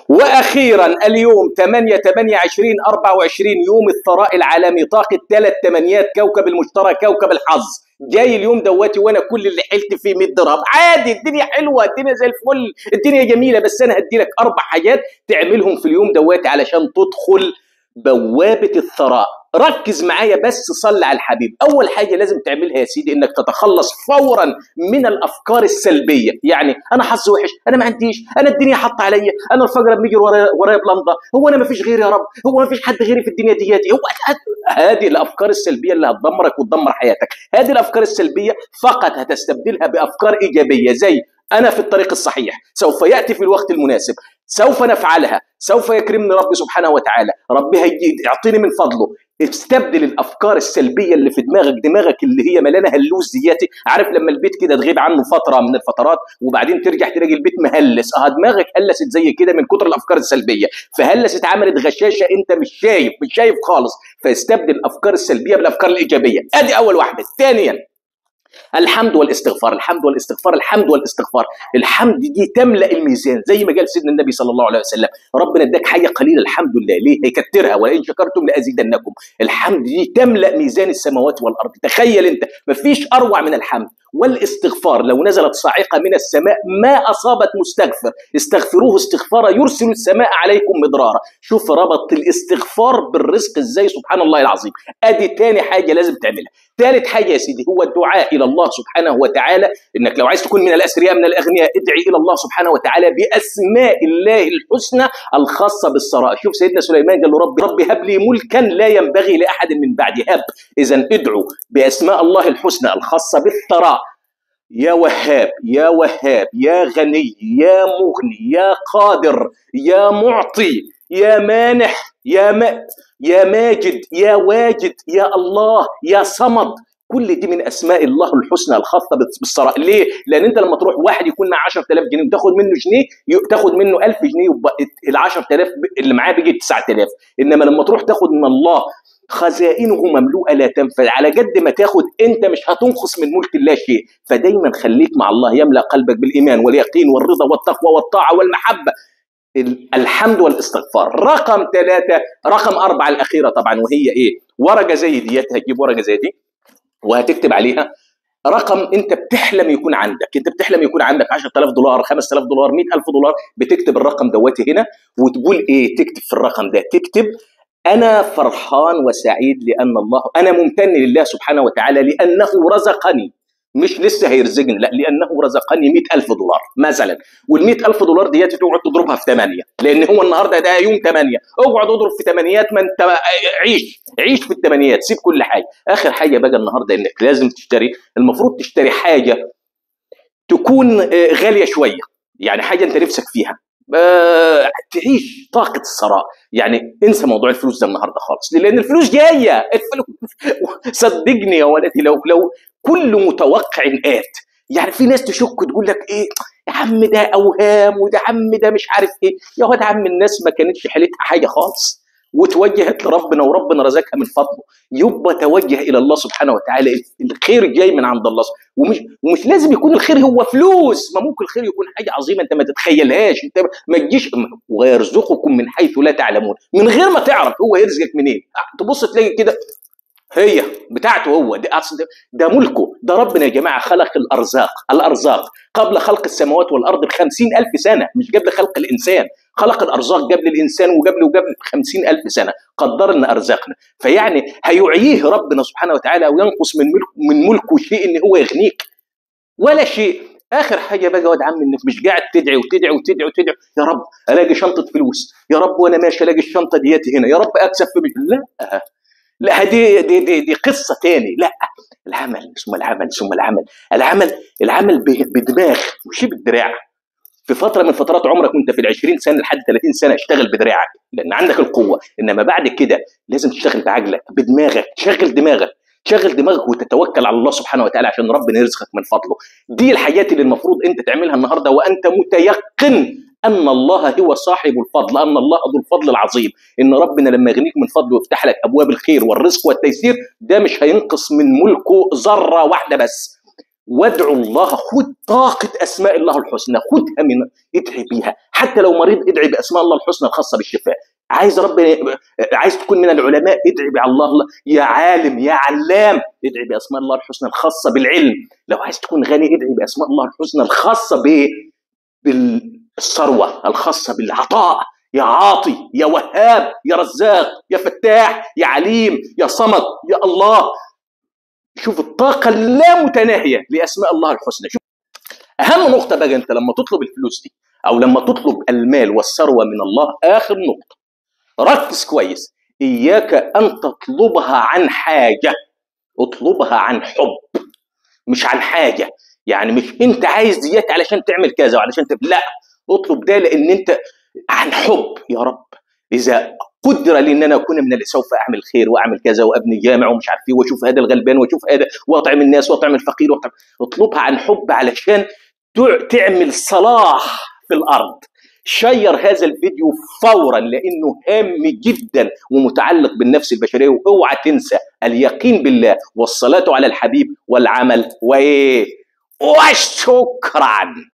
واخيرا اليوم 8 28 24 يوم الثراء العالمي طاقه ثلاث تمانيات كوكب المشتري كوكب الحظ جاي اليوم دواتي وانا كل اللي حلت فيه 100 درهم عادي الدنيا حلوه الدنيا زي الفل الدنيا جميله بس انا هدي لك اربع حاجات تعملهم في اليوم دواتي علشان تدخل بوابه الثراء ركز معايا بس صل على الحبيب اول حاجه لازم تعملها يا سيدي انك تتخلص فورا من الافكار السلبيه يعني انا حظي وحش انا ما عنديش انا الدنيا حاطه عليا انا الفجر بيجي ورايا ورايا بلمضه هو انا ما فيش غيري يا رب هو ما فيش حد غيري في الدنيا دياتي هو هذه الافكار السلبيه اللي هتدمرك وتدمر حياتك هذه الافكار السلبيه فقط هتستبدلها بافكار ايجابيه زي انا في الطريق الصحيح سوف ياتي في الوقت المناسب سوف نفعلها سوف يكرمني ربي سبحانه وتعالى ربي هيجي يعطيني من فضله استبدل الافكار السلبيه اللي في دماغك دماغك اللي هي ملانه هلوس دياتي عارف لما البيت كده تغيب عنه فتره من الفترات وبعدين ترجع تلاقي البيت مهلس اه دماغك هلست زي كده من كتر الافكار السلبيه فهلست عملت غشاشه انت مش شايف مش شايف خالص فاستبدل الافكار السلبيه بالافكار الايجابيه ادي اول واحده ثانيا الحمد والاستغفار الحمد والاستغفار الحمد والاستغفار الحمد دي تملا الميزان زي ما قال سيدنا النبي صلى الله عليه وسلم ربنا اداك حاجه قليله الحمد لله ليه هيكترها ولئن شكرتم لازيدنكم الحمد دي تملا ميزان السماوات والارض تخيل انت مفيش اروع من الحمد والاستغفار لو نزلت صاعقة من السماء ما أصابت مستغفر استغفروه استغفارا يرسل السماء عليكم مدرارا شوف ربط الاستغفار بالرزق ازاي سبحان الله العظيم ادي تاني حاجة لازم تعملها ثالث حاجة يا سيدي هو الدعاء إلى الله سبحانه وتعالى إنك لو عايز تكون من الأثرياء من الأغنياء ادعي إلى الله سبحانه وتعالى بأسماء الله الحسنى الخاصة بالثراء شوف سيدنا سليمان قال له ربي ربي هب لي ملكا لا ينبغي لأحد من بعدي هب إذا ادعوا بأسماء الله الحسنى الخاصة بالثراء يا وهاب يا وهاب يا غني يا مغني يا قادر يا معطي يا مانح يا م... يا ماجد يا واجد يا الله يا صمد كل دي من اسماء الله الحسنى الخاصه بالثراء ليه لان انت لما تروح واحد يكون معاه 10000 جنيه وتاخد منه جنيه تاخد منه 1000 جنيه يبقى ال 10000 اللي معاه بيجي 9000 انما لما تروح تاخد من الله خزائنه مملوءه لا تنفذ على قد ما تاخد انت مش هتنقص من ملك الله شيء فدايما خليك مع الله يملا قلبك بالايمان واليقين والرضا والتقوى والطاعه والمحبه الحمد والاستغفار رقم ثلاثة رقم أربعة الأخيرة طبعا وهي إيه ورقة زي ديت هتجيب ورقة زي دي وهتكتب عليها رقم انت بتحلم يكون عندك انت بتحلم يكون عندك 10000 دولار 5000 دولار 100000 دولار بتكتب الرقم دواتي هنا وتقول ايه تكتب في الرقم ده تكتب أنا فرحان وسعيد لأن الله أنا ممتن لله سبحانه وتعالى لأنه رزقني مش لسه هيرزقني لا لأنه رزقني مئة ألف دولار مثلا وال ألف دولار ديت تقعد تضربها في ثمانية لأن هو النهاردة ده يوم ثمانية اقعد اضرب في ثمانيات ما أنت عيش عيش في الثمانيات سيب كل حاجة آخر حاجة بقى النهاردة إنك لازم تشتري المفروض تشتري حاجة تكون غالية شوية يعني حاجة أنت نفسك فيها أه تعيش طاقة الثراء يعني انسى موضوع الفلوس ده النهارده خالص لان الفلوس جايه الفلوس صدقني يا ولدي لو لو كل متوقع ات يعني في ناس تشك تقول لك ايه يا عم ده اوهام وده عم ده مش عارف ايه يا واد عم الناس ما كانتش حالتها حاجه خالص وتوجهت لربنا وربنا رزقها من فضله يبقى توجه الى الله سبحانه وتعالى الخير جاي من عند الله ومش ومش لازم يكون الخير هو فلوس ما ممكن الخير يكون حاجه عظيمه انت ما تتخيلهاش انت ما تجيش ويرزقكم من حيث لا تعلمون من غير ما تعرف هو يرزقك منين تبص تلاقي كده هي بتاعته هو ده, ده ملكه ده ربنا يا جماعة خلق الأرزاق الأرزاق قبل خلق السماوات والأرض بخمسين ألف سنة مش قبل خلق الإنسان خلق الأرزاق قبل الإنسان وقبل وقبل بخمسين ألف سنة قدر لنا أرزاقنا فيعني هيعييه ربنا سبحانه وتعالى وينقص من ملك من ملكه شيء إن هو يغنيك ولا شيء اخر حاجه بقى واد عم انك مش قاعد تدعي وتدعي وتدعي وتدعي يا رب الاقي شنطه فلوس يا رب وانا ماشي الاقي الشنطه دياتي هنا يا رب اكسب في لا لا دي دي دي, دي قصه تاني لا العمل ثم العمل ثم العمل العمل العمل بدماغ مش بالدراع في فتره من فترات عمرك وانت في ال 20 سنه لحد 30 سنه اشتغل بدراعك لان عندك القوه انما بعد كده لازم تشتغل بعقلك بدماغك تشغل دماغك تشغل دماغك وتتوكل على الله سبحانه وتعالى عشان ربنا يرزقك من فضله دي الحاجات اللي المفروض انت تعملها النهارده وانت متيقن ان الله هو صاحب الفضل ان الله ذو الفضل العظيم ان ربنا لما يغنيك من فضله ويفتح لك ابواب الخير والرزق والتيسير ده مش هينقص من ملكه ذره واحده بس وادعوا الله خد طاقة أسماء الله الحسنى خدها من ادعي بيها حتى لو مريض ادعي بأسماء الله الحسنى الخاصة بالشفاء عايز ربنا عايز تكون من العلماء ادعي بالله الله يا عالم يا علام ادعي بأسماء الله الحسنى الخاصة بالعلم لو عايز تكون غني ادعي بأسماء الله الحسنى الخاصة ب بالثروة الخاصة بالعطاء يا عاطي يا وهاب يا رزاق يا فتاح يا عليم يا صمد يا الله شوف الطاقة اللامتناهية لأسماء الله الحسنى شوف أهم نقطة بقى أنت لما تطلب الفلوس دي أو لما تطلب المال والثروة من الله آخر نقطة ركز كويس إياك أن تطلبها عن حاجة اطلبها عن حب مش عن حاجة يعني مش أنت عايز ديات علشان تعمل كذا وعلشان تب... لا اطلب ده لأن أنت عن حب يا رب إذا قدر لي ان انا اكون من اللي سوف اعمل خير واعمل كذا وابني جامع ومش عارف ايه واشوف هذا الغلبان واشوف هذا واطعم الناس واطعم الفقير واطعم اطلبها عن حب علشان تعمل صلاح في الارض شير هذا الفيديو فورا لانه هام جدا ومتعلق بالنفس البشريه واوعى تنسى اليقين بالله والصلاه على الحبيب والعمل وايه وشكرا